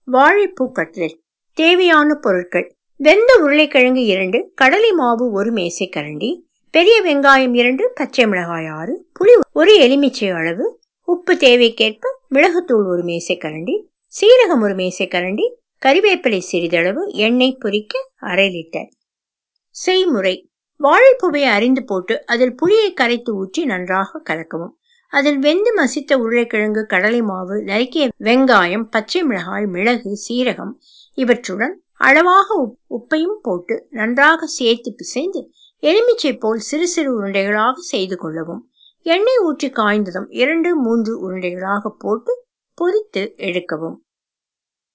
வாழைப்பூ கட்லெட் தேவையான பொருட்கள் வெந்த உருளைக்கிழங்கு இரண்டு கடலை மாவு ஒரு மேசை கரண்டி பெரிய வெங்காயம் இரண்டு பச்சை மிளகாய் ஆறு புளி ஒரு எலுமிச்சை அளவு உப்பு தேவைக்கேற்ப மிளகுத்தூள் ஒரு மேசை கரண்டி சீரகம் ஒரு மேசை கரண்டி கறிவேப்பிலை சிறிதளவு எண்ணெய் பொரிக்க அரை லிட்டர் செய்முறை வாழைப்பூவை அரிந்து போட்டு அதில் புளியை கரைத்து ஊற்றி நன்றாக கலக்கவும் அதில் வெந்து மசித்த உருளைக்கிழங்கு கடலை மாவு நறுக்கிய வெங்காயம் பச்சை மிளகாய் மிளகு சீரகம் இவற்றுடன் அளவாக உப்பையும் போட்டு நன்றாக சேர்த்து பிசைந்து எலுமிச்சை போல் சிறு சிறு உருண்டைகளாக செய்து கொள்ளவும் எண்ணெய் ஊற்றி காய்ந்ததும் இரண்டு மூன்று உருண்டைகளாக போட்டு பொரித்து எடுக்கவும்